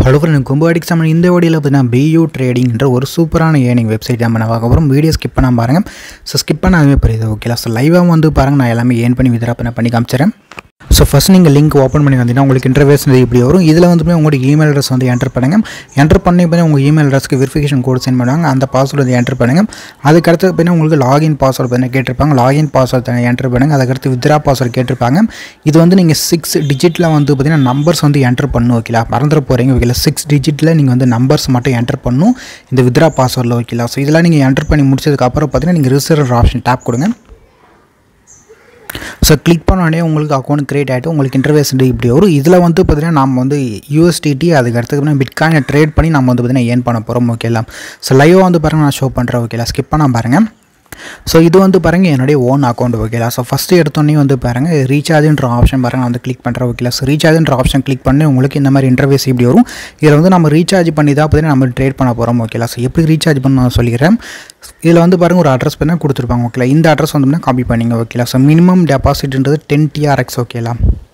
hello friend கும்பவாடிக்கு summon இந்த வீடியோவில் பார்த்தீங்கன்னா பியூ ட்ரேடிங்ன்ற ஒரு சூப்பரான ஏர்னிங் வெப்சைட் நம்ம நான் பார்க்க போகிறோம் வீடியோ ஸ்கிப் பண்ணாம பாருங்கள் ஸோ ஸ்கிப் பண்ணாதே புரியுது ஓகேலா ஸோ லைவாக வந்து பாருங்கள் நான் எல்லாமே ஏர்ன் பண்ணி வித்ரா பண்ண பண்ணி காமிச்சிடுறேன் ஸோ ஃபஸ்ட் நீங்கள் லிங்க் ஓப்பன் பண்ணி வந்தீங்கன்னா உங்களுக்கு இன்டர்வேஸ் இப்படி வரும் இதில் வந்து போய் உங்களோட இமெயில் அட்ரஸ் வந்து என்டர் பண்ணுங்கள் என்டர் பண்ணி போய் உங்கள் இமெயில் அட்ரஸ்க்கு வெரிஃபிகேஷன் கோட் சென்ட் பண்ணுவாங்க அந்த பாஸ்வேர்டு வந்து என்டர் பண்ணுங்கள் அதுக்கடுத்து பார்த்தீங்கன்னா உங்களுக்கு லாகின் பாஸ்வேர்டு பண்ணி கேட்டிருப்பாங்க லாகின் பாஸ்வேர்டு என்டர் பண்ணுங்கள் அதுக்கடுத்து வித்ரா பாஸ்வேர்டு கேட்டிருப்பாங்க இது வந்து நீங்கள் சிக்ஸ் டிஜிட்டில் வந்து பார்த்தீங்கன்னா நம்பர்ஸ் வந்து என்டர் பண்ணணும் ஓகேலா மறந்துட போகிறீங்க ஓகேலா சிக்ஸ் டிஜிட்டில் நீங்கள் வந்து நம்பர்ஸ் மட்டும் என்டர் பண்ணணும் இந்த வித்ரா பாஸ்வேர்டில் ஓகேலா ஸோ இதெல்லாம் நீங்கள் என்டர் பண்ணி முடிச்சதுக்கப்புறம் பார்த்தீங்கன்னா நீங்கள் ரிசர்வ் ஆப்ஷன் டேப் கொடுங்க ஸோ கிளிக் பண்ண உடனே உங்களுக்கு அக்கௌண்ட் கிரியேட் ஆகிட்டு உங்களுக்கு இன்டர்வேஸ் இப்படி வரும் இதில் வந்து பார்த்தீங்கன்னா நம்ம வந்து யூஎஸ்டிடி அதுக்கு அடுத்து பிட்காயினை ட்ரேட் பண்ணி நம்ம வந்து பார்த்தீங்கன்னா ஏன் பண்ண போகிறோம் ஓகேலாம் ஸோ லைவாக வந்து பாருங்கள் நான் ஷோ பண்ணுறேன் ஓகேலா ஸ்கிப் பண்ணால் பாருங்கள் ஸோ இது வந்து பாருங்கள் என்னுடைய ஓன் அக்கௌண்ட் ஓகேலா ஸோ ஃபஸ்ட்டு எடுத்தோடனே வந்து பாருங்கள் ரீசார்ஜ்ன்ற ஆப்ஷன் பாருங்கள் நான் வந்து கிளிக் பண்ணுறேன் ஓகேலா ஸோ ரீசார்ஜ்ன்ற ஆப்ஷன் கிளிக் பண்ணி உங்களுக்கு இந்த மாதிரி இன்டர்வேஸ் இப்படி வரும் இதில் வந்து நம்ம ரீசார்ஜ் பண்ணி தான் பார்த்தீங்கன்னா நம்ம ட்ரேட் பண்ண போகிறோம் ஓகேலா ஸோ எப்படி ரீசார்ஜ் பண்ண நான் சொல்லிக்கிறேன் இதில் வந்து பாருங்கள் ஒரு அட்ரஸ் பண்ணால் கொடுத்துருப்பாங்க ஓகேலா இந்த அட்ரஸ் வந்து காப்பி பண்ணிங்க ஓகேலா ஸோ மினிமம் டெபாசிட்ன்றது டென் டிஆர்எக்ஸ் ஓகேலா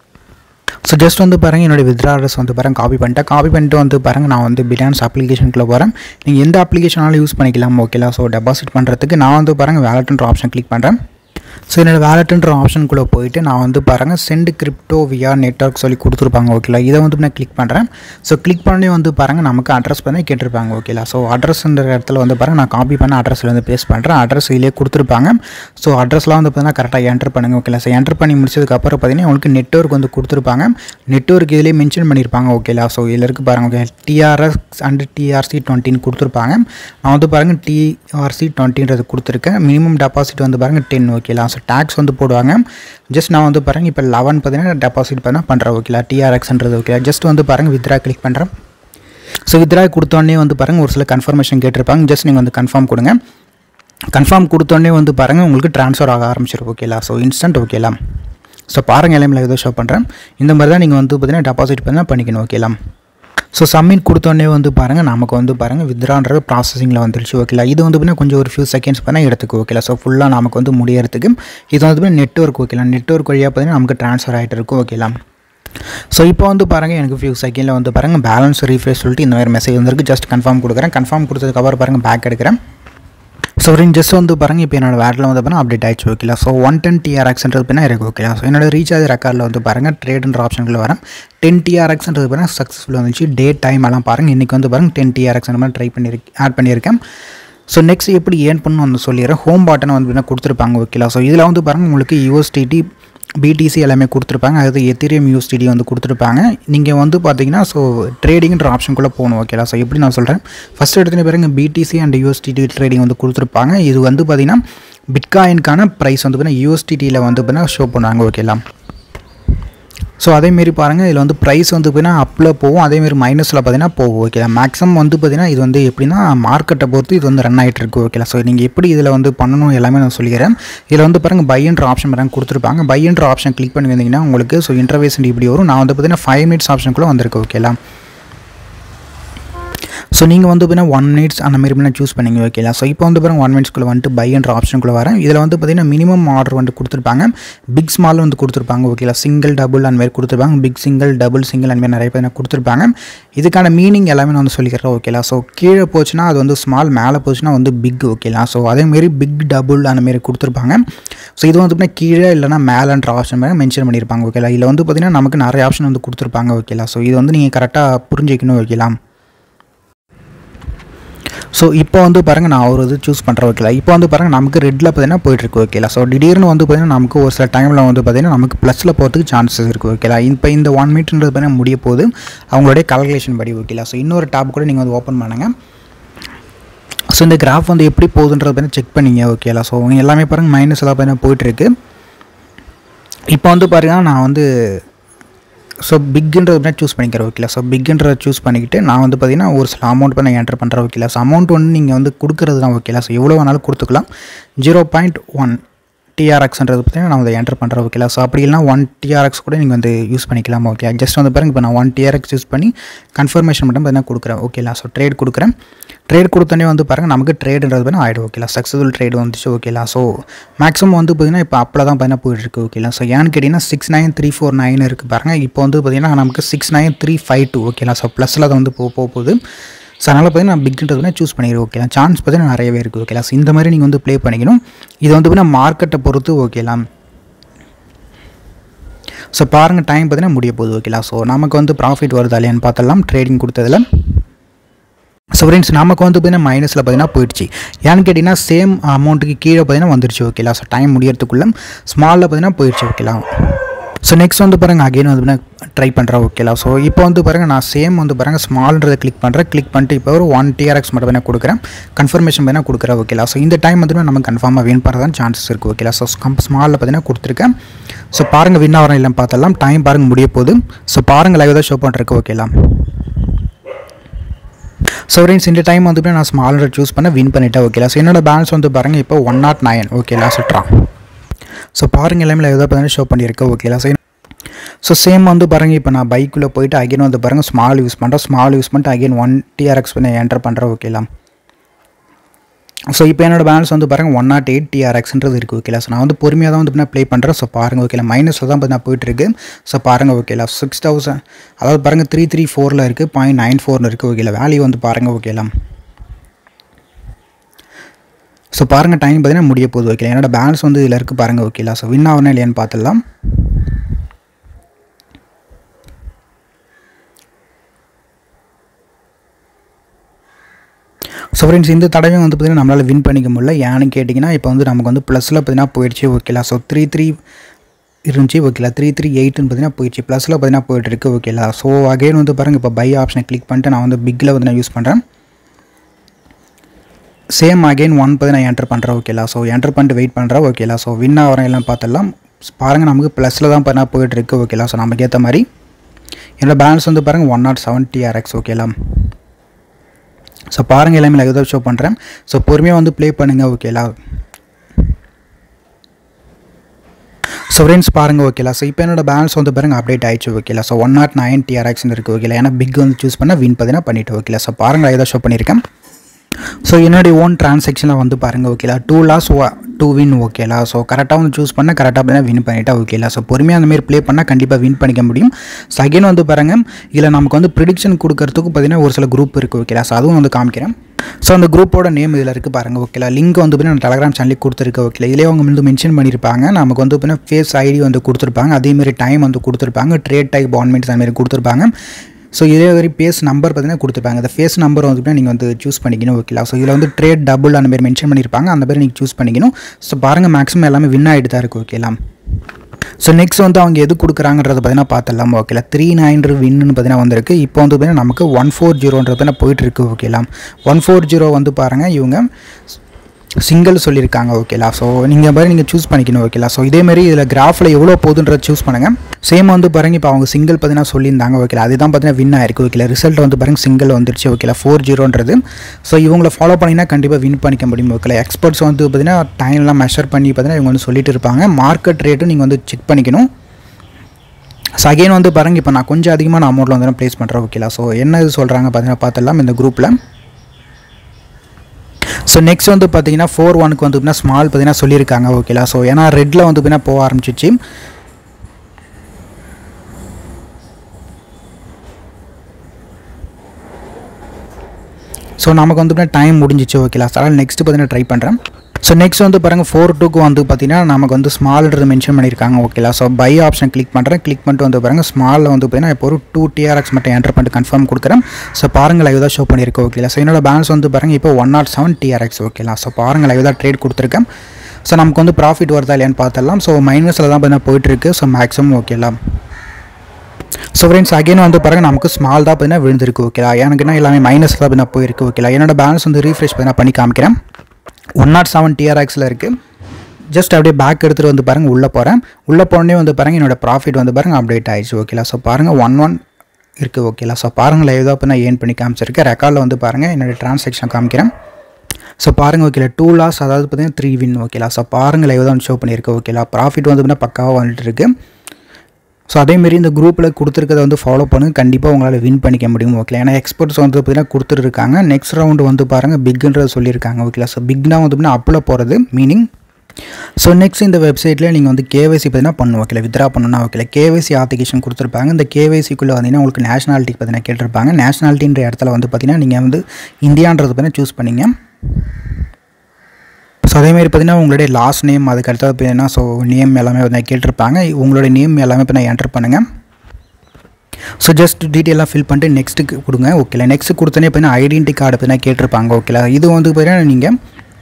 ஸோ ஜஸ்ட் வந்து பாருங்கள் என்னோடய வித்ரா அட்ரஸ் வந்து பாருங்கள் காப்பி பண்ணிட்டேன் காப்பி பண்ணிட்டு வந்து பாருங்கள் நான் வந்து பிலான்ஸ் அப்ளிகேஷனுக்குள்ளே போகிறேன் நீங்கள் எந்த அப்ளிகேஷனாலும் யூஸ் பண்ணிக்கலாம் ஓகேலா ஸோ டெபாசிட் பண்ணுறதுக்கு நான் வந்து பாருங்கள் வேலட்ன்ற ஆப்ஷன் கிளிக் பண்ணுறேன் ஸோ என்னோட வேலட்ன்ற ஆப்ஷனுக்குள்ளே போயிட்டு நான் வந்து பாருங்கள் சென்ட் கிரிப்டோ விஆ நெட்ஒர்க் சொல்லி கொடுத்துருப்பாங்க ஓகேலா இதை வந்து நான் கிளிக் பண்ணுறேன் ஸோ கிளிக் பண்ணி வந்து பாருங்கள் நமக்கு அட்ரஸ் பண்ணி கேட்டிருப்பாங்க ஓகேலா ஸோ அட்ரஸ்ன்ற இடத்துல வந்து பாருங்கள் நான் காப்பி பண்ண அட்ரஸில் வந்து பேஸ்ட் பண்ணுறேன் அட்ரஸ் இதிலே கொடுத்துருப்பாங்க ஸோ அட்ரஸ்லாம் வந்து பார்த்தீங்கன்னா கரெக்டாக என்டர் பண்ணுங்கள் ஓகேலா ஸோ என்டர் பண்ணி முடிச்சதுக்கப்புறம் பார்த்தீங்கன்னா உங்களுக்கு நெட்ஒர்க் வந்து கொடுத்துருப்பாங்க நெட்ஒர்க் இதிலே மென்ஷன் பண்ணியிருப்பாங்க ஓகேலா ஸோ இதில் இருக்குது பாருங்கள் ஓகே டிஆர்எஸ் அண்ட் டிஆர்சி டுவெண்ட்டின்னு கொடுத்துருப்பாங்க நான் வந்து பாருங்கள் டிஆர்சி டுவெண்ட்டின்றது கொடுத்துருக்கேன் மினிமம் டெபாசிட் வந்து பாருங்கள் டென் ஓகேலா ஸோ டேக்ஸ் வந்து போடுவாங்க ஜஸ்ட் நான் வந்து பாருங்கள் இப்போ லெவன் பார்த்தீங்கன்னா டெபாசிட் பண்ண பண்ணுறேன் ஓகேலா டிஆர்எக்ஸ்ன்றது ஓகே ஜஸ்ட் வந்து பாருங்கள் வித்ரா கிளிக் பண்ணுறேன் ஸோ வித்ரா கொடுத்தோடனே வந்து பாருங்கள் ஒரு சில கன்ஃபர்மேஷன் கேட்டிருப்பாங்க ஜஸ்ட் நீங்கள் வந்து கன்ஃபார்ம் கொடுங்க கன்ஃபார்ம் கொடுத்தோடனே வந்து பாருங்கள் உங்களுக்கு ட்ரான்ஸ்ஃபர் ஆக ஆரம்பிச்சிடும் ஓகேலா ஸோ இன்ஸ்டன்ட் ஓகேலாம் ஸோ பாருங்கள் எல்லாமே ஏதோ ஷோ பண்ணுறேன் இந்த மாதிரி தான் நீங்கள் வந்து பார்த்தீங்கன்னா டெபாசிட் பண்ணால் பண்ணிக்கணும் ஓகேலாம் ஸோ சப்மிட் கொடுத்தோடனே வந்து பாருங்கள் நமக்கு வந்து பாருங்கள் வித்ரான்றது ப்ராசஸிங்கில் வந்துருச்சு ஓகேலா இது வந்து பார்த்தீங்கன்னா கொஞ்சம் ஒரு ஃபியூ செகண்ட்ஸ் பண்ணால் எடுத்துக்கு ஓகேலா ஸோ ஃபுல்லாக நமக்கு வந்து முடியறதுக்கு இது வந்து பார்த்தீங்கன்னா நெட்ஒர்க் ஓகேலா நெட்ஒர்க் வழியாக பார்த்தீங்கன்னா நமக்கு ட்ரான்ஸ்ஃபர் ஆகிட்டு இருக்கும் ஓகேலா ஸோ இப்போ வந்து பாருங்கள் எனக்கு ஃபியூ செகண்டில் வந்து பாருங்கள் பேலன்ஸ் ரீஃப்ரெஷ் சொல்லிட்டு இந்த மாதிரி மெசேஜ் வந்திருக்கு ஜஸ்ட் கன்ஃபார்ம் கொடுக்குறேன் கன்ஃபார்ம் கொடுத்ததுக்கப்புறம் பாருங்கள் பேக் எடுக்கிறேன் ஸோ ஃப்ரெண்ட் ஜஸ்ட் வந்து பாருங்கள் இப்போ என்னோட வேட்டில் வந்து பார்த்தீங்கன்னா அப்டேட் ஆயிடுச்சு ஓகேலா ஸோ ஒன் டென் டிஆர்எக்ஸ்ன்றது பின்னா இருக்குது ஓகேலா ஸோ என்னோட ரீசார்ஜ் ரெக்கார்டில் வந்து பாருங்கள் ட்ரேடுன்ற ஆப்ஷனில் வரேன் டென் டிஆர்எக்ஸ்ன்றது பாருங்கள் சக்ஸஸ்ஃபுல் வந்துச்சு டே டைம் எல்லாம் பாருங்கள் இன்றைக்கி வந்து பாருங்கள் டென் டிஆர்எக்ஸ் அந்த மாதிரி ட்ரை பண்ணியிருக்கேன் ஆட் பண்ணியிருக்கேன் ஸோ நெக்ஸ்ட் எப்படி ஏர்ன் பண்ணணும் வந்து சொல்லிடுறேன் ஹோம் பாட்டனை வந்து கொடுத்துருப்பாங்க ஓகேலா ஸோ இதில் வந்து பாருங்கள் உங்களுக்கு யூஎஸ்டிடி பிடிசி எல்லாமே கொடுத்துருப்பாங்க அது எத்திரியம் யூஎஸ்டிடி வந்து கொடுத்துருப்பாங்க நீங்கள் வந்து பார்த்தீங்கன்னா ஸோ ட்ரேடிங்ன்ற ஆப்ஷனுக்குள்ளே போகணும் ஓகேலா ஸோ எப்படி நான் சொல்கிறேன் ஃபஸ்ட் எடுத்துகிட்டு பாருங்க பிடிசி அண்ட் யூஎஸ்டிடி ட்ரேடிங் வந்து கொடுத்துருப்பாங்க இது வந்து பார்த்தீங்கன்னா பிட்காயின்கான ப்ரைஸ் வந்து பார்த்தீங்கன்னா யூஎஸ்டிடியில் வந்து பார்த்தீங்கன்னா ஷோ பண்ணுவாங்க ஓகேலா ஸோ அதேமாரி பாருங்கள் இதில் வந்து ப்ரைஸ் வந்து பார்த்தீங்கன்னா அப்பில் போகும் அதேமாரி மைனஸில் பார்த்தீங்கன்னா போகும் ஓகே மேக்ஸிமம் வந்து பார்த்தீங்கன்னா இது வந்து எப்படின்னா மார்க்கெட்டை பொறுத்து இது வந்து ரன் ஆகிட்டு இருக்கு ஓகேலா ஸோ நீங்கள் எப்படி இதில் வந்து பண்ணணும் எல்லாமே நான் சொல்லிக்கிறேன் இதில் வந்து பாருங்கள் பையன்ற ஆப்ஷன் பாருங்க கொடுத்துருப்பாங்க பையன்ற ஆப்ஷன் கிளிக் பண்ணி வந்தீங்கன்னா உங்களுக்கு ஸோ இன்டர்வேஸ் இப்படி வரும் நான் வந்து பார்த்தீங்கன்னா ஃபைவ் மினிட்ஸ் ஆப்ஷனுக்குள்ளே வந்திருக்கு ஓகேலா ஸோ நீங்கள் வந்து பார்த்தீங்கன்னா ஒன் மினிட்ஸ் அந்த மாதிரி பண்ணால் சூஸ் பண்ணிங்க ஓகேலா ஸோ இப்போ வந்து பாருங்கள் ஒன் மினிட்ஸ்க்குள்ளே வந்துட்டு பைன்ற ஆப்ஷனுக்குள்ளே வரேன் இதில் வந்து பார்த்தீங்கன்னா மினிமம் ஆர்டர் வந்து கொடுத்துருப்பாங்க பிக் ஸ்மால் வந்து கொடுத்துருப்பாங்க ஓகேலா சிங்கிள் டபுள் அந்த மாதிரி கொடுத்துருப்பாங்க பிக் சிங்கிள் டபுள் சிங்கிள் அந்த மாதிரி நிறைய பேர் கொடுத்துருப்பாங்க இதுக்கான மீனிங் எல்லாமே நான் வந்து சொல்லிக்கிறேன் ஓகேலா ஸோ கீழே போச்சுன்னா அது வந்து ஸ்மால் மேலே போச்சுன்னா வந்து பிக் ஓகேலா ஸோ அதேமாரி பிக் டபுள் அந்த மாதிரி கொடுத்துருப்பாங்க ஸோ இது வந்து பார்த்தீங்கன்னா கீழே இல்லைனா மேலேன்ற ஆப்ஷன் மாதிரி மென்ஷன் பண்ணியிருப்பாங்க ஓகேலா இதில் வந்து பார்த்தீங்கன்னா நமக்கு நிறைய ஆப்ஷன் வந்து கொடுத்துருப்பாங்க ஓகேலா ஸோ இது வந்து நீங்கள் கரெக்டாக புரிஞ்சிக்கணும் ஓகேலாம் ஸோ இப்போ வந்து பாருங்கள் நான் ஒரு இது சூஸ் பண்ணுறேன் ஓகேலா இப்போ வந்து பாருங்கள் நமக்கு ரெட்டில் பார்த்தீங்கன்னா போயிட்டுருக்கு ஓகேலா ஸோ திடீர்னு வந்து பார்த்தீங்கன்னா நமக்கு ஒரு சில டைமில் வந்து பார்த்தீங்கன்னா நமக்கு ப்ளஸில் போகிறதுக்கு சான்சஸ் இருக்குது ஓகேலா இப்போ இந்த ஒன் மீட்டர்ன்றது பார்த்தீங்கன்னா முடிய போகுது அவங்களுடைய கால்குலேஷன் படி ஓகேலா ஸோ இன்னொரு டாப் கூட நீங்கள் வந்து ஓப்பன் பண்ணுங்கள் ஸோ இந்த கிராஃப் வந்து எப்படி போகுதுன்றது பார்த்தீங்கன்னா செக் பண்ணிங்க ஓகேலா ஸோ எல்லாமே பாருங்கள் மைனஸ் எல்லாம் பார்த்தீங்கன்னா போயிட்டுருக்கு இப்போ வந்து பாருங்கன்னா நான் வந்து ஸோ பிக்குன்றது சூஸ் பண்ணிக்கிறேன் ஓகேலா ஸோ பிக்குன்றத சூஸ் பண்ணிக்கிட்டு நான் வந்து பார்த்தீங்கன்னா ஒரு சில அமௌண்ட் பண்ண என்டர் பண்ணுறேன் ஓகேலா ஸோ அமௌண்ட் வந்து நீங்கள் வந்து கொடுக்குறது தான் ஓகேலா ஸோ எவ்வளோ வேணாலும் கொடுத்துக்கலாம் ஜீரோ பாயிண்ட் ஒன் டிஆர்எக்ஸ்ன்றது பார்த்தீங்கன்னா நான் அதை என்டர் பண்ணுறேன் ஓகேலா ஸோ அப்படி இல்லைனா ஒன் டிஆர்எக்ஸ் கூட நீங்கள் வந்து யூஸ் பண்ணிக்கலாம் ஓகே ஜஸ்ட் வந்து பாருங்க இப்போ நான் ஒன் டிஆர்எக்ஸ் யூஸ் பண்ணி கன்ஃபர்மேஷன் மட்டும் பார்த்தீங்கன்னா கொடுக்குறேன் ஓகேலா ஸோ ட்ரேட் கொடுக்குறேன் ட்ரேட் கொடுத்தோன்னே வந்து பாருங்கள் நமக்கு ட்ரேடுன்றது பார்த்தீங்கன்னா ஆகிடும் ஓகேலா சக்ஸஸ்ஃபுல் ட்ரேட் வந்துச்சு ஓகேலா ஸோ மேக்ஸிமம் வந்து பார்த்தீங்கன்னா இப்போ அப்பில் தான் பார்த்தீங்கன்னா போயிட்டு இருக்கு ஓகேலா ஸோ ஏன்னு கேட்டிங்கன்னா six nine three four nine இருக்குது பாருங்கள் இப்போ வந்து பார்த்தீங்கன்னா நமக்கு six nine three five two ஓகேலா ஸோ ப்ளஸில் தான் வந்து போக போக போகுது ஸோ அதனால் பார்த்தீங்கன்னா நான் பிக்ன்றது சூஸ் பண்ணிடுவேன் ஓகேலா சான்ஸ் பார்த்தீங்கன்னா நிறையவே இருக்குது ஓகேலா ஸோ இந்த மாதிரி நீங்கள் வந்து ப்ளே பண்ணிக்கணும் இது வந்து பார்த்தீங்கன்னா மார்க்கெட்டை பொறுத்து ஓகேலாம் ஸோ பாருங்கள் டைம் பார்த்தீங்கன்னா முடிய போகுது ஓகேலா ஸோ நமக்கு வந்து ப்ராஃபிட் வருதா இல்லையான்னு பார்த்தலாம் ட்ரேடிங் கொடுத்ததில் ஸோ ஃப்ரெண்ட்ஸ் நமக்கு வந்து பார்த்தீங்கன்னா மைனஸில் பார்த்தீங்கன்னா போயிடுச்சு ஏன்னு கேட்டிங்கன்னா சேம் அமௌண்ட்டுக்கு கீழே பார்த்தீங்கன்னா வந்துருச்சு ஓகேலா ஸோ டைம் முடியறதுக்குள்ளே ஸ்மாலில் பார்த்தீங்கன்னா போயிடுச்சு ஓகேலா ஸோ நெக்ஸ்ட் வந்து பாருங்கள் அகைன் வந்து ட்ரை பண்ணுறேன் ஓகேலா ஸோ இப்போ வந்து பாருங்கள் நான் சேம் வந்து பாருங்கள் ஸ்மால்ன்றதை கிளிக் பண்ணுறேன் கிளிக் பண்ணிட்டு இப்போ ஒரு ஒன் டிஆர்எக்ஸ் மட்டும் வேணால் கொடுக்குறேன் கன்ஃபர்மேஷன் வேணால் கொடுக்குறேன் ஓகேலா ஸோ இந்த டைம் வந்து நம்ம கன்ஃபார்மாக வின் பண்ணுறதான் சான்சஸ் இருக்குது ஓகேலா ஸோ கம் ஸ்மாலில் பார்த்தீங்கன்னா கொடுத்துருக்கேன் ஸோ பாருங்கள் வின் ஆகிறோம் இல்லைன்னு பார்த்தலாம் டைம் பாருங்கள் முடிய போகுது ஸோ பாருங்கள் லைவ் தான் ஷோ பண்ணுறதுக்கு ஓகேலா ஸோ ஃப்ரெண்ட்ஸ் இந்த டைம் வந்து நான் ஸ்மால் சூஸ் பண்ண வின் பண்ணிட்டேன் ஓகேலா ஸோ என்னோட பேலன்ஸ் வந்து பாருங்கள் இப்போ ஒன் நாட் நைன் ஓகேலா சுட்றான் ஸோ பாருங்கள் எல்லாமே லைவ் தான் பார்த்தீங்கன்னா ஷோ பண்ணியிருக்கேன் ஓகேலா ஸோ ஸோ சேம் வந்து பாருங்கள் இப்போ நான் பைக்குள்ளே போயிட்டு அகைன் வந்து பாருங்கள் ஸ்மால் யூஸ் பண்ணுறேன் ஸ்மால் யூஸ் பண்ணிட்டு அகைன் ஒன் டிஆர்எக்ஸ் பண்ணி என்டர் பண்ணுறேன் ஓகேலாம் ஸோ இப்போ என்னோட பேலன்ஸ் வந்து பாருங்கள் ஒன் நாட் எயிட் டிஆர்எக்ஸ்ன்றது இருக்குது ஓகேலா ஸோ நான் வந்து பொறுமையாக தான் வந்து நான் ப்ளே பண்ணுறேன் ஸோ பாருங்கள் ஓகேலா மைனஸில் தான் பார்த்தீங்கன்னா போயிட்டுருக்கு ஸோ பாருங்கள் ஓகேலா சிக்ஸ் தௌசண்ட் அதாவது பாருங்கள் த்ரீ த்ரீ ஃபோரில் இருக்குது பாயிண்ட் நைன் ஃபோர்னு இருக்குது ஓகேலா வேல்யூ வந்து பாருங்கள் ஓகேலாம் ஸோ பாருங்கள் டைம் பார்த்தீங்கன்னா முடிய போகுது ஓகேலா என்னோட பேலன்ஸ் வந்து இதில் இருக்குது பாருங்கள் ஓகேலா ஸோ வின் ஆகணும் இல்லையான்னு பார்த்துடலாம் ஸோ ஃப்ரெண்ட்ஸ் இந்த தடவையும் வந்து பார்த்திங்கன்னா நம்மளால் வின் பண்ணிக்க முடியல ஏன்னு கேட்டிங்கன்னா இப்போ வந்து நமக்கு வந்து ப்ளஸில் பார்த்தீங்கன்னா போயிடுச்சு ஓகேலா ஸோ த்ரீ த்ரீ இருந்துச்சு ஓகேலா த்ரீ த்ரீ எயிட்னு பார்த்தீங்கன்னா போயிடுச்சு ப்ளஸில் பார்த்தீங்கன்னா போயிட்டு இருக்கு ஓகேலா ஸோ அகைன் வந்து பாருங்கள் இப்போ பை ஆப்ஷனை கிளிக் பண்ணிட்டு நான் வந்து பிக்கில் வந்து நான் யூஸ் பண்ணுறேன் சேம் அகைன் ஒன் பார்த்து நான் என்டர் பண்ணுறேன் ஓகேலா ஸோ என்டர் பண்ணிட்டு வெயிட் பண்ணுறேன் ஓகேலா ஸோ வின் ஆகிறேன் எல்லாம் பார்த்தலாம் பாருங்கள் நமக்கு ப்ளஸில் தான் பார்த்தா போயிட்டு இருக்கு ஓகேலா ஸோ நமக்கு ஏற்ற மாதிரி என்னோடய பேலன்ஸ் வந்து பாருங்கள் ஒன் நாட் செவன்ட்டி ஆர்எக்ஸ் ஓகேலா ஸோ பாருங்கள் எல்லாமே லைவ் தான் ஷோ பண்ணுறேன் ஸோ பொறுமையாக வந்து ப்ளே பண்ணுங்கள் ஓகேலா ஸோ ஃப்ரெண்ட்ஸ் பாருங்கள் ஓகேலா ஸோ இப்போ என்னோட பேலன்ஸ் வந்து பாருங்கள் அப்டேட் ஆயிடுச்சு ஓகேலா ஸோ ஒன் நாட் நைன் டிஆர்எக்ஸ்னு இருக்குது ஓகேலா ஏன்னா பிக் வந்து சூஸ் பண்ணால் வின் பார்த்தீங்கன்னா பண்ணிவிட்டு ஓகேலா ஸோ பாருங்கள் லைவ் தான் ஷோ பண்ணியிருக்கேன் ஸோ என்னுடைய ஓன் ட்ரான்சாக்ஷனில் வந்து பாருங்கள் ஓகேலா டூ லாஸ் டூ வின் ஓகேலா ஸோ கரெக்டாக வந்து சூஸ் பண்ணால் கரெக்டாக பார்த்தீங்கன்னா வின் பண்ணிட்டா ஓகேலா ஸோ பொறுமையாக அந்த மாதிரி ப்ளே பண்ணால் கண்டிப்பாக வின் பண்ணிக்க முடியும் ஸோ அகைன் வந்து பாருங்கள் இதில் நமக்கு வந்து ப்ரிடிக்ஷன் கொடுக்கறதுக்கு பார்த்தீங்கன்னா ஒரு சில குரூப் இருக்குது ஓகேலா ஸோ அதுவும் வந்து காமிக்கிறேன் ஸோ அந்த குரூப்போட நேம் இதில் இருக்குது பாருங்கள் ஓகேலா லிங்க் வந்து பார்த்தீங்கன்னா டெலகிராம் சேனலுக்கு கொடுத்துருக்கு ஓகேலா இதிலே அவங்க வந்து மென்ஷன் பண்ணியிருப்பாங்க நமக்கு வந்து பார்த்தீங்கன்னா ஃபேஸ் ஐடி வந்து கொடுத்துருப்பாங்க அதேமாரி டைம் வந்து கொடுத்துருப்பாங்க ட்ரேட் டைப் பான்மெண்ட்ஸ் அந்த மாதிரி கொடுத்துருப்பாங்க ஸோ இதே மாதிரி பேஸ் நம்பர் பார்த்தீங்கன்னா கொடுத்துருப்பாங்க அந்த ஃபேஸ் நம்பர் வந்து நீங்கள் வந்து சூஸ் பண்ணிக்கணும் ஓகேலா ஸோ இதில் வந்து ட்ரேட் டபுள் அந்த மாதிரி மென்ஷன் பண்ணியிருப்பாங்க அந்த மாதிரி நீங்கள் சூஸ் பண்ணிக்கணும் ஸோ பாருங்கள் மேக்ஸிமம் எல்லாமே வின் ஆகிட்டு தான் இருக்குது ஓகேலா ஸோ நெக்ஸ்ட் வந்து அவங்க எது கொடுக்குறாங்கன்றத பார்த்தீங்கன்னா பார்த்துடலாம் ஓகேலா த்ரீ நைன் வின்னு பார்த்தீங்கன்னா வந்திருக்கு இப்போ வந்து பார்த்தீங்கன்னா நமக்கு ஒன் ஃபோர் ஜீரோன்றது பார்த்தீங்கன்னா போயிட்டு இருக்கு ஓகேலாம் ஒன் ஃபோர் ஜீரோ வந்து பாருங்கள் இவங்க சிங்கிள் சொல்லியிருக்காங்க ஓகேலா ஸோ நீங்கள் மாதிரி நீங்கள் சூஸ் பண்ணிக்கணும் ஓகேலா ஸோ இதேமாரி இதில் கிராஃபில் எவ்வளோ போகுதுன்றத சூஸ் பண்ணுங்கள் சேம் வந்து பாருங்க இப்போ அவங்க சிங்கிள் பார்த்தீங்கன்னா சொல்லியிருந்தாங்க ஓகேலா அதுதான் பார்த்தீங்கன்னா வின் ஆயிருக்கு ஓகேலா ரிசல்ட் வந்து பாருங்க சிங்கிள் வந்துருச்சு ஓகேலா ஃபோர் ஜீரோன்றது ஸோ இவங்கள ஃபாலோ பண்ணிங்கன்னா கண்டிப்பாக வின் பண்ணிக்க முடியும் ஓகேலா எக்ஸ்பர்ட்ஸ் வந்து பார்த்தீங்கன்னா டைம்லாம் மெஷர் பண்ணி பார்த்தீங்கன்னா இவங்க வந்து சொல்லிட்டு இருப்பாங்க மார்க்கெட் ரேட்டும் நீங்கள் வந்து செக் பண்ணிக்கணும் ஸோ அகைன் வந்து பாருங்க இப்போ நான் கொஞ்சம் அதிகமான அமௌண்ட்டில் வந்து ப்ளேஸ் பண்ணுறேன் ஓகேலா ஸோ என்ன இது சொல்கிறாங்க பார்த்தீங்கன்னா பார்த்துடலாம் இந்த குரூப்பில் ஸோ நெக்ஸ்ட் வந்து பார்த்தீங்கன்னா ஃபோர் ஒனுக்கு வந்து பார்த்தீங்கன்னா ஸ்மால் பார்த்தீங்கன்னா சொல்லியிருக்காங்க ஓகேலா ஸோ ஏன்னா ரெட்டில் வந்து பார்த்தீங்கன்னா போக ஆரம்பிச்சிச்சு ஸோ நமக்கு வந்து பார்த்தீங்கன்னா டைம் முடிஞ்சிச்சு ஓகேலா சார் நெக்ஸ்ட் பார்த்தீங்கன்னா ட்ரை பண்ணுறேன் ஸோ நெக்ஸ்ட் வந்து பாருங்கள் ஃபோர் டூக்கு வந்து பார்த்தீங்கன்னா நமக்கு வந்து ஸ்மால்ன்றது மென்ஷன் பண்ணியிருக்காங்க ஓகேலா ஸோ பை ஆப்ஷன் கிளிக் பண்ணுறேன் கிளிக் பண்ணிட்டு வந்து பாருங்கள் ஸ்மாலில் வந்து பார்த்தீங்கன்னா இப்போ ஒரு டூ டிஆர்எக்ஸ் மட்டும் என்டர் பண்ணிட்டு கன்ஃபார்ம் கொடுக்குறேன் ஸோ பாருங்கள் லைவ் தான் ஷோ பண்ணியிருக்கேன் ஓகேலா ஸோ என்னோட பேலன்ஸ் வந்து பாருங்கள் இப்போ ஒன் நாட் செவன் டிஆர்எக்ஸ் ஓகேலா ஸோ பாருங்கள் லைவ் தான் ட்ரேட் கொடுத்துருக்கேன் ஸோ நமக்கு வந்து ப்ராஃபிட் வருதா இல்லையான்னு பார்த்துடலாம் ஸோ மைனஸில் தான் பார்த்தீங்கன்னா போயிட்டுருக்கு ஸோ மேக்ஸிமம் ஓகேலாம் ஸோ ஃப்ரெண்ட்ஸ் அகைன் வந்து பாருங்கள் நமக்கு ஸ்மால் தான் பார்த்தீங்கன்னா விழுந்திருக்கு ஓகேலா எனக்குன்னா எல்லாமே மைனஸ் தான் பார்த்தீங்கன்னா போயிருக்கு ஓகேலா என்னோட பேலன்ஸ் வந்து ரீஃப்ரெஷ் பார்த்தீங்கன்னா பண்ணி காமிக்கிறேன் ஒன் நாட் செவன் டிஆர்எக்ஸில் இருக்குது ஜஸ்ட் அப்படியே பேக் எடுத்துகிட்டு வந்து பாருங்கள் உள்ளே போகிறேன் உள்ளே போனே வந்து பாருங்கள் என்னோட ப்ராஃபிட் வந்து பாருங்கள் அப்டேட் ஆயிடுச்சு ஓகேலா ஸோ பாருங்கள் ஒன் ஒன் இருக்குது ஓகேலா ஸோ பாருங்கள் லைவ் தான் இப்போ நான் ஏன் பண்ணி காமிச்சிருக்கேன் ரெக்கார்டில் வந்து பாருங்கள் என்னோடய ட்ரான்சாக்ஷன் காமிக்கிறேன் ஸோ பாருங்கள் ஓகேலா டூ லாஸ் அதாவது பார்த்தீங்கன்னா த்ரீ வின் ஓகேலா ஸோ பாருங்கள் லைவ் தான் ஷோ பண்ணியிருக்கு ஓகேலா ப்ராஃபிட் வந்து பார்த்தீங்கன்னா பக்காவாக வந்துட்டு இருக்கு ஸோ அதேமாரி இந்த குரூப்பில் கொடுத்துருக்கத வந்து ஃபாலோ பண்ணுங்க கண்டிப்பாக உங்களால் வின் பண்ணிக்க முடியும் ஓகே ஏன்னா எக்ஸ்பர்ட்ஸ் வந்து பார்த்தீங்கன்னா கொடுத்துருக்காங்க நெக்ஸ்ட் ரவுண்டு வந்து பாருங்கள் பிக்ன்றது சொல்லியிருக்காங்க ஓகேலா ஸோ பிக்னா வந்து பார்த்தீங்கன்னா அப்பில் போகிறது மீனிங் ஸோ நெக்ஸ்ட் இந்த வெப்சைட்டில் நீங்கள் வந்து கேவைசி பார்த்தீங்கன்னா பண்ணணும் ஓகே வித்ரா பண்ணணும்னா ஓகே கேவைசி ஆப்ளிகேஷன் கொடுத்துருப்பாங்க இந்த கேவைசிக்குள்ளே வந்தீங்கன்னா உங்களுக்கு நேஷனாலிட்டி பார்த்தீங்கன்னா கேட்டிருப்பாங்க நேஷனாலிட்டின்ற இடத்துல வந்து பார்த்தீங்கன்னா நீங்கள் வந்து இந்தியான்றது பார்த்தீங்கன்னா சூஸ் பண்ணிங்க ஸோ அதேமாதிரி பார்த்தீங்கன்னா உங்களுடைய லாஸ்ட் நேம் அதுக்கு அடுத்தது பார்த்தீங்கன்னா ஸோ நேம் எல்லாமே வந்து கேட்டிருப்பாங்க உங்களுடைய நேம் எல்லாமே இப்போ நான் என்டர் பண்ணுங்கள் ஸோ ஜஸ்ட் டீட்டெயிலாக ஃபில் பண்ணிட்டு நெக்ஸ்ட்டுக்கு கொடுங்க ஓகேல நெக்ஸ்ட் கொடுத்தனே பார்த்தீங்கன்னா ஐடென்டி கார்டு பார்த்தீங்கன்னா கேட்டிருப்பாங்க ஓகேலா இது வந்து பார்த்தீங்கன்னா நீங்கள்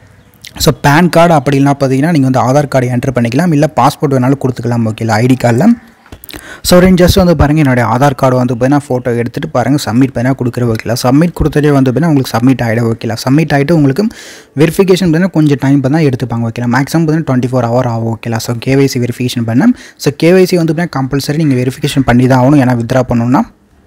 ஸோ பேன் கார்டு அப்படின்னா பார்த்தீங்கன்னா நீங்கள் வந்து ஆதார் கார்டு என்டர் பண்ணிக்கலாம் இல்லை பாஸ்போர்ட் வேணாலும் கொடுத்துக்கலாம் ஓகேலா ஐடி கார்டில் ஸோ ரெண்டு ஜஸ்ட் வந்து பாருங்கள் என்னுடைய ஆதார் கார்டு வந்து பார்த்தீங்கன்னா ஃபோட்டோ எடுத்துகிட்டு பாருங்கள் சப்மிட் பண்ணால் கொடுக்குற ஓகேலா சப்மிட் கொடுத்ததே வந்து பார்த்தீங்கன்னா உங்களுக்கு சப்மிட் ஆகிடும் ஓகேலா சப்மிட் ஆகிட்டு உங்களுக்கு வெரிஃபிகேஷன் பார்த்தீங்கன்னா கொஞ்சம் டைம் தான் எடுத்துப்பாங்க ஓகேலா மேக்ஸிமம் பார்த்தீங்கன்னா டுவெண்ட்டி ஃபோர் ஹவர் ஆகும் ஓகேலா ஸோ கேவைசி வெரிஃபிகேஷன் பண்ணேன் ஸோ கேவைசி வந்து பார்த்தீங்கன்னா கம்பல்சரி நீங்கள் வெரிஃபிகேஷன் பண்ணி தான் ஆகணும் ஏன்னா வித்ரா பண்ணணும்னா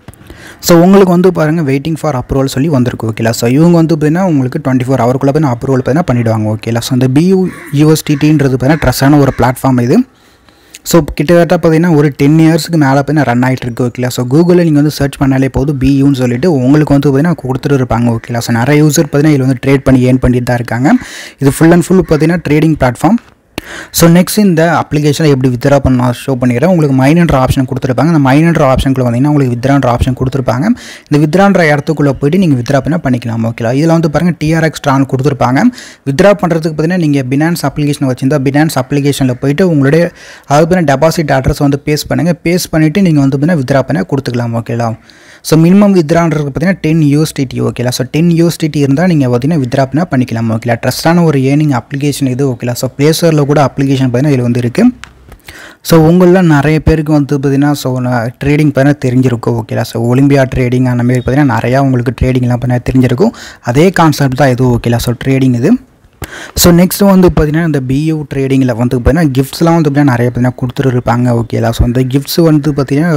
ஸோ உங்களுக்கு வந்து பாருங்கள் வெயிட்டிங் ஃபார் அப்ரூவல் சொல்லி வந்திருக்கு ஓகேலா ஸோ இவங்க வந்து பார்த்தீங்கன்னா உங்களுக்கு டுவெண்ட்டி ஃபோர் ஹவருக்குள்ளே பார்த்தீங்கன்னா அப்ரூவல் பார்த்தீங்கன்னா பண்ணிவிடுவாங்க ஓகேலா ஸோ அந்த பியூ யூஎஸ்டிடின்றது பார்த்தீங்கன்னா ட்ரஸ்டான ஒரு பிளாட்ஃபார்ம் இது ஸோ கிட்டத்தட்ட பார்த்தீங்கன்னா ஒரு டென் இயர்ஸ்க்கு மேலே பார்த்தீங்கன்னா ரன் ஆகிட்டு இருக்கு ஓகேலா ஸோ கூகுளில் நீங்கள் வந்து சர்ச் பண்ணாலே போதும் பியூன்னு சொல்லிட்டு உங்களுக்கு வந்து பார்த்தீங்கன்னா கொடுத்துட்டு இருப்பாங்க ஓகேலா ஸோ நிறைய யூசர் பார்த்தீங்கன்னா இதில் வந்து ட்ரேட் பண்ணி ஏர்ன் பண்ணிட்டு தான் இருக்காங்க இது ஃபுல் அண்ட் ஃபுல் பார்த்தீங்கன்னா ட்ரேடிங் பிளாட்ஃபார்ம் ஸோ நெக்ஸ்ட் இந்த அப்ளிகேஷனை எப்படி வித்ரா பண்ண ஷோ பண்ணிக்கிறேன் உங்களுக்கு மைனன்ற ஆப்ஷன் கொடுத்துருப்பாங்க அந்த மைனன்ற ஆப்ஷனுக்குள்ள வந்தீங்கன்னா உங்களுக்கு வித்ரான்ற ஆப்ஷன் கொடுத்துருப்பாங்க இந்த வித்ரான்ற இடத்துக்குள்ளே போயிட்டு நீங்கள் வித்ரா பண்ண பண்ணிக்கலாம் ஓகேலா இதில் வந்து பாருங்கள் டிஆர்எக்ஸ் ட்ரான் கொடுத்துருப்பாங்க வித்ரா பண்ணுறதுக்கு பார்த்தீங்கன்னா நீங்கள் பினான்ஸ் அப்ளிகேஷன் வச்சிருந்தா பினான்ஸ் அப்ளிகேஷனில் போயிட்டு உங்களுடைய அது பார்த்தீங்கன்னா டெபாசிட் அட்ரஸ் வந்து பேஸ் பண்ணுங்கள் பேஸ் பண்ணிவிட்டு நீங்கள் வந்து பார்த்தீங்கன்னா வித்ரா பண்ண கொடுத்துக்கலாம் ஓகேலா ஸோ மினிமம் வித்ரான்றது பார்த்தீங்கன்னா டென் யூஎஸ்டிடி ஓகேலா ஸோ டென் யூஎஸ்டிடி இருந்தால் நீங்கள் பார்த்தீங்கன்னா வித்ரா பண்ணால் பண்ணிக்கலாம் ஓகேலா ட்ரஸ்டான ஒரு ஏர்னிங் அப்ளிகேஷன் இது ஓகேலா ஸோ ப்ளேஸ்டோரில் கூட அப்ளிகேஷன் பார்த்தீங்கன்னா இதில் வந்து இருக்குது ஸோ உங்களில் நிறைய பேருக்கு வந்து பார்த்தீங்கன்னா ஸோ ட்ரேடிங் பார்த்தீங்கன்னா தெரிஞ்சிருக்கும் ஓகேலா ஸோ ஒலிம்பியா ட்ரேடிங் அந்த மாதிரி பார்த்தீங்கன்னா நிறையா உங்களுக்கு ட்ரேடிங்லாம் பார்த்தீங்கன்னா தெரிஞ்சிருக்கும் அதே கான்செப்ட் தான் இது ஓகேலா ஸோ ட்ரேடிங் இது ஸோ நெக்ஸ்ட் வந்து பார்த்தீங்கன்னா இந்த பியூ ட்ரேடிங்கில் வந்து பார்த்தீங்கன்னா கிஃப்ட்ஸ்லாம் வந்து பார்த்தீங்கன்னா நிறைய பார்த்தீங்கன்னா கொடுத்துட்டு இருப்பாங்க ஓகேலா ஸோ இந்த கிஃப்ட்ஸ் வந்து பார்த்தீங்கன்னா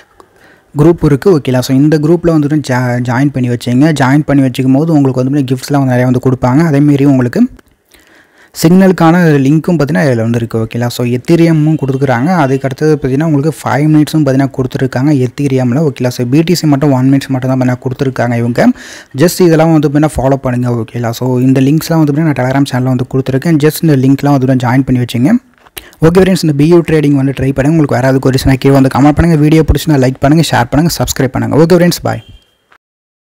குரூப் இருக்குது ஓகேலா ஸோ இந்த குரூப்பில் வந்துட்டு ஜா ஜாயின் பண்ணி வச்சிங்க ஜாயின் பண்ணி வச்சுக்கும் போது உங்களுக்கு வந்து கிஃப்ட்ஸ்லாம் வந்து நிறையா வந்து கொடுப்பாங்க அதேமாரி உங்களுக்கு சிக்னலுக்கான லிங்க்கும் பார்த்தீங்கன்னா இதில் வந்து இருக்குது ஓகேலா ஸோ எத்திரியமும் கொடுத்துருக்காங்க அதுக்கு அடுத்தது பார்த்தீங்கன்னா உங்களுக்கு ஃபைவ் மினிட்ஸும் பார்த்தீங்கன்னா கொடுத்துருக்காங்க எத்திரியமில் ஓகேலா ஸோ பிடிசி மட்டும் ஒன் மினிட்ஸ் மட்டும் தான் பார்த்தீங்கன்னா கொடுத்துருக்காங்க இவங்க ஜஸ்ட் இதெல்லாம் வந்து பார்த்தீங்கன்னா ஃபாலோ பண்ணுங்கள் ஓகேலா ஸோ இந்த லிங்க்ஸ்லாம் வந்து பார்த்தீங்கன்னா நான் டெலகிராம் சேனலில் வந்து கொடுத்துருக்கேன் ஜஸ்ட் இந்த லிங்க்லாம் வந்து ஜாயின் பண்ணி வச்சுங்க ஓகே ஃப்ரெண்ட்ஸ் இந்த பியூ ட்ரேடிங் வந்து ட்ரை பண்ணுங்கள் உங்களுக்கு வேறு ஏதாவது கொரிஸ்னா கீழே வந்து கமெண்ட் பண்ணுங்கள் வீடியோ பிடிச்சினா லைக் பண்ணுங்கள் ஷேர் பண்ணுங்கள் சப்ஸ்கிரைப் பண்ணுங்கள் ஓகே ஃப்ரெண்ட்ஸ் பாய்